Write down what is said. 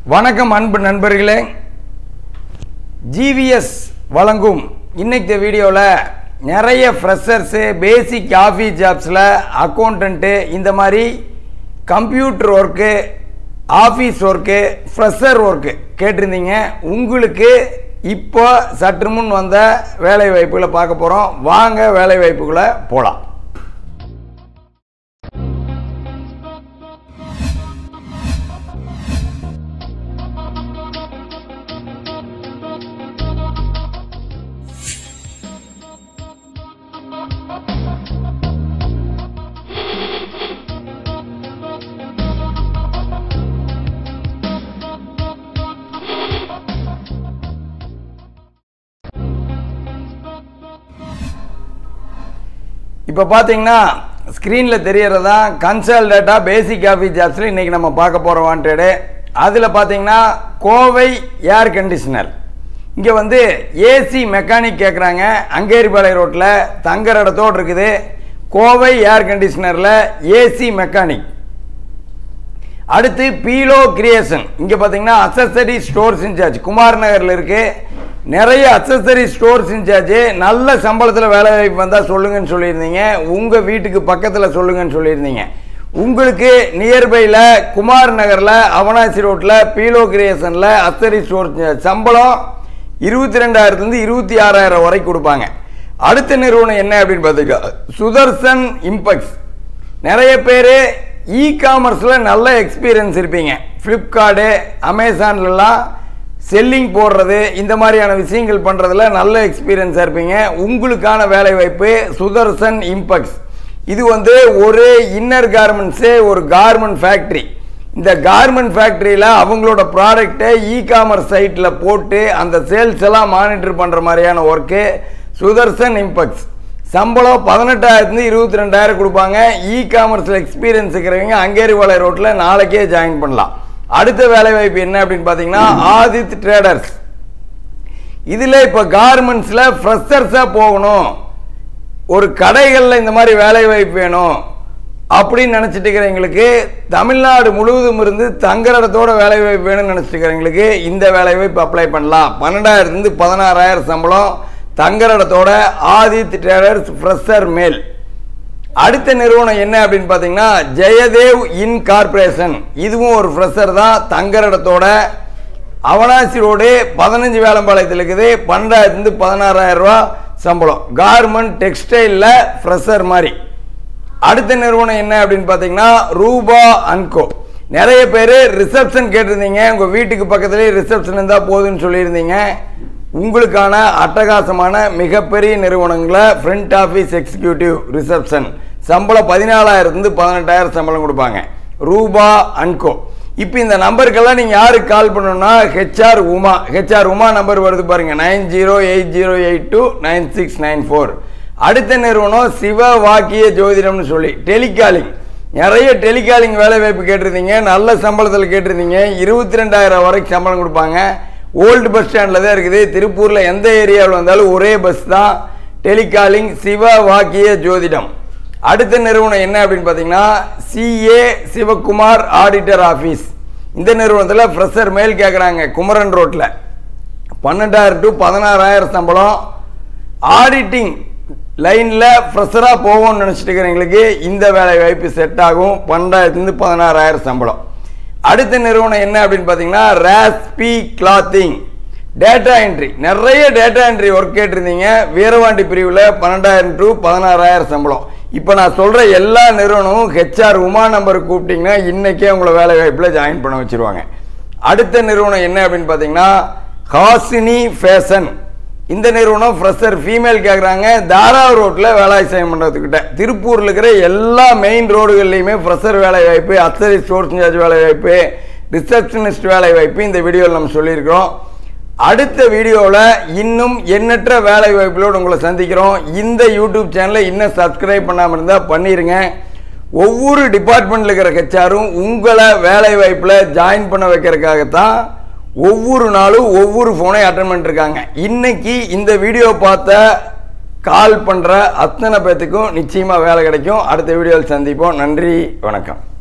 வணக்கம் அன்பு நண்பர்களே ஜிவிஎஸ் வழங்கும் இன்னைக்கு வீடியோவில் நிறைய ஃப்ரெஷர்ஸு பேசிக் ஆஃபீஸ் ஜாப்ஸில் அக்கௌண்டண்ட்டு இந்த மாதிரி computer work office work fresher work கேட்டிருந்தீங்க உங்களுக்கு இப்போ சற்று முன் வந்த வேலை வாய்ப்புகளை பார்க்க போகிறோம் வாங்க வேலை வாய்ப்புகளை போகலாம் இப்போ பார்த்தீங்கன்னா ஸ்க்ரீனில் தெரியறதா கன்சல் டேட்டா பேசிக் ஆஃபீஸ் ஜாப்ஸில் இன்றைக்கி நம்ம பார்க்க போகிற வாண்டடு அதில் பார்த்தீங்கன்னா கோவை ஏர் கண்டிஷனர் இங்கே வந்து ஏசி மெக்கானிக் கேட்குறாங்க அங்கேரிபாளைய ரோட்டில் தங்குற இடத்தோடு இருக்குது கோவை ஏர் கண்டிஷனரில் ஏசி மெக்கானிக் அடுத்து பீலோ கிரியேஷன் இங்கே பார்த்தீங்கன்னா அசசரி ஸ்டோர்ஸ் இன்சார்ஜ் குமார் நகரில் இருக்குது நிறைய அக்சசரி ஸ்டோர்ஸ் இன்சார்ஜ் நல்ல சம்பளத்தில் வேலை வாய்ப்பு வந்தால் சொல்லுங்கன்னு சொல்லியிருந்தீங்க உங்கள் வீட்டுக்கு பக்கத்தில் சொல்லுங்கன்னு சொல்லியிருந்தீங்க உங்களுக்கு நியர்பையில் குமார் நகரில் அவனாசி ரோட்டில் பீலோ கிரியேஷனில் அக்சரி ஸ்டோர் சம்பளம் இருபத்தி ரெண்டாயிரத்துலேருந்து இருபத்தி ஆறாயிரம் வரைக்கும் கொடுப்பாங்க அடுத்த நிறுவனம் என்ன அப்படின்னு பார்த்தீங்கன்னா சுதர்சன் இம்பெக்ஸ் நிறைய பேர் இ காமர்ஸில் நல்ல எக்ஸ்பீரியன்ஸ் இருப்பீங்க ஃப்ளிப்கார்டு அமேசான்லலாம் செல்லிங் போடுறது இந்த மாதிரியான விஷயங்கள் பண்ணுறதுல நல்ல எக்ஸ்பீரியன்ஸாக இருப்பீங்க உங்களுக்கான வேலைவாய்ப்பு சுதர்சன் இம்பெக்ஸ் இது வந்து ஒரு இன்னர் கார்மெண்ட்ஸு ஒரு கார்மெண்ட் ஃபேக்ட்ரி இந்த கார்மெண்ட் ஃபேக்ட்ரியில் அவங்களோட ப்ராடக்டை இ காமர்ஸ் சைட்டில் போட்டு அந்த சேல்ஸ் எல்லாம் மானிட்டர் பண்ணுற மாதிரியான ஒர்க்கு சுதர்சன் இம்பெக்ஸ் சம்பளம் பதினெட்டாயிரத்துலேருந்து இருபத்தி ரெண்டாயிரம் கொடுப்பாங்க இ காமர்ஸில் எக்ஸ்பீரியன்ஸ் இருக்கிறவங்க அங்கேரிவாலை ரோட்டில் நாளைக்கே ஜாயின் பண்ணலாம் அடுத்த வேலைவாய்ப்பு என்ன அப்படின்னு பார்த்தீங்கன்னா ஆதித் ட்ரேடர்ஸ் இதில் இப்போ கார்மெண்ட்ஸில் ஃப்ரெஷர்ஸாக போகணும் ஒரு கடைகளில் இந்த மாதிரி வேலைவாய்ப்பு வேணும் அப்படின்னு நினச்சிட்டு இருக்கிறவங்களுக்கு தமிழ்நாடு முழுவதும் இருந்து தங்குற இடத்தோட வேலைவாய்ப்பு வேணும்னு நினச்சிட்டு இருக்கிறவங்களுக்கு இந்த வேலைவாய்ப்பு அப்ளை பண்ணலாம் பன்னெண்டாயிரத்துலேருந்து பதினாறாயிரம் சம்பளம் தங்குற இடத்தோட ஆதித் ட்ரேடர்ஸ் ஃப்ரெஷர் மேல் அடுத்த நிறுவனம் என்ன அப்படின்னு பார்த்தீங்கன்னா ஜெயதேவ் இன் கார்பரேஷன் இதுவும் ஒரு ஃப்ரெஷர் தான் தங்குற இடத்தோட அவனாசி ரோடு பதினஞ்சு வேலம்பாளையத்தில் இருக்குது பன்னெண்டாயிரத்துலேருந்து பதினாறாயிரம் ரூபா சம்பளம் கார்மெண்ட் டெக்ஸ்டைலில் ஃப்ரெஷர் மாதிரி அடுத்த நிறுவனம் என்ன அப்படின்னு பார்த்தீங்கன்னா ரூபா அன்கோ நிறைய பேர் ரிசப்ஷன் கேட்டிருந்தீங்க உங்கள் வீட்டுக்கு பக்கத்துலேயே ரிசப்ஷன் இருந்தால் போதுன்னு சொல்லியிருந்தீங்க உங்களுக்கான அட்டகாசமான மிகப்பெரிய நிறுவனங்களை ஃப்ரண்ட் ஆஃபீஸ் எக்ஸிக்யூட்டிவ் ரிசப்ஷன் சம்பளம் பதினாலாயிரத்துலேருந்து பதினெட்டாயிரம் சம்பளம் கொடுப்பாங்க ரூபா அன்கோ இப்போ இந்த நம்பருக்கெல்லாம் நீங்கள் யாருக்கு கால் பண்ணணும்னா HR Uma HR Uma number வருது பாருங்கள் nine zero eight zero eight two nine six nine four அடுத்த நிறுவனம் சிவ வாக்கிய ஜோதிடம்னு சொல்லி டெலிகாலிங் நிறைய டெலிகாலிங் வேலை வாய்ப்பு கேட்டிருந்தீங்க நல்ல சம்பளத்தில் கேட்டிருந்தீங்க இருபத்தி ரெண்டாயிரம் வரைக்கும் சம்பளம் கொடுப்பாங்க ஓல்டு பஸ் ஸ்டாண்டில் தான் இருக்குது திருப்பூரில் எந்த ஏரியாவில் வந்தாலும் ஒரே பஸ் தான் டெலிகாலிங் சிவ வாக்கிய ஜோதிடம் அடுத்த நிறுவனம் என்ன அப்படின்னு பார்த்தீங்கன்னா சிஏ சிவகுமார் ஆடிட்டர் ஆஃபீஸ் இந்த நிறுவனத்தில் ஃப்ரெஷர் மேல் கேட்குறாங்க குமரன் ரோட்டில் பன்னெண்டாயிரம் டு பதினாறாயிரம் சம்பளம் ஆடிட்டிங் லைனில் ஃப்ரெஷராக போவோம்னு நினச்சிட்டு இருக்கிறவங்களுக்கு இந்த வேலை வாய்ப்பு செட் ஆகும் பன்னெண்டாயிரத்துலேருந்து பதினாறாயிரம் சம்பளம் அடுத்த நிறுவனம் என்ன அப்படின்னு பார்த்தீங்கன்னா ராஸ்பி கிளாத்திங் டேட்டா என்ட்ரி நிறைய டேட்டா என்ட்ரி ஒர்க் கேட்டிருந்தீங்க வீரவாண்டி பிரிவில் பன்னெண்டாயிரம் டு பதினாறாயிரம் சம்பளம் இப்போ நான் சொல்கிற எல்லா நிறுவனமும் ஹெச்ஆர் உமா நம்பர் கூப்பிட்டிங்கன்னா இன்றைக்கே உங்களை வேலை வாய்ப்பில் ஜாயின் பண்ண வச்சுருவாங்க அடுத்த நிறுவனம் என்ன அப்படின்னு பார்த்தீங்கன்னா ஹாசினி ஃபேஷன் இந்த நிறுவனம் ஃப்ரெஷர் ஃபீமேல் கேட்குறாங்க தாரா ரோட்டில் வேலாயுசயம் பண்ணுறதுக்கிட்ட திருப்பூரில் இருக்கிற எல்லா மெயின் ரோடுகள்லையுமே ஃப்ரெஷர் வேலை வாய்ப்பு அக்சரி ஸ்டோர்ஸ் இன்சார்ஜ் வேலை வாய்ப்பு ரிசப்ஷனிஸ்ட் வேலை வாய்ப்பு இந்த வீடியோவில் நம்ம சொல்லியிருக்கிறோம் அடுத்த வீடியோவில் இன்னும் எண்ணற்ற வேலை வாய்ப்புகளோடு உங்களை சந்திக்கிறோம் இந்த யூடியூப் சேனலை இன்னும் சப்ஸ்கிரைப் பண்ணாமல் இருந்தால் பண்ணிடுங்க ஒவ்வொரு டிபார்ட்மெண்ட்டில் இருக்கிற ஹெச்ஆரும் உங்களை வேலை வாய்ப்பில் ஜாயின் பண்ண வைக்கிறதுக்காகத்தான் ஒவ்வொரு நாளும் ஒவ்வொரு ஃபோனை அட்டன் பண்ணிருக்காங்க இன்னைக்கு இந்த வீடியோ பார்த்த கால் பண்ணுற அத்தனை பேர்த்துக்கும் நிச்சயமாக வேலை கிடைக்கும் அடுத்த வீடியோவில் சந்திப்போம் நன்றி வணக்கம்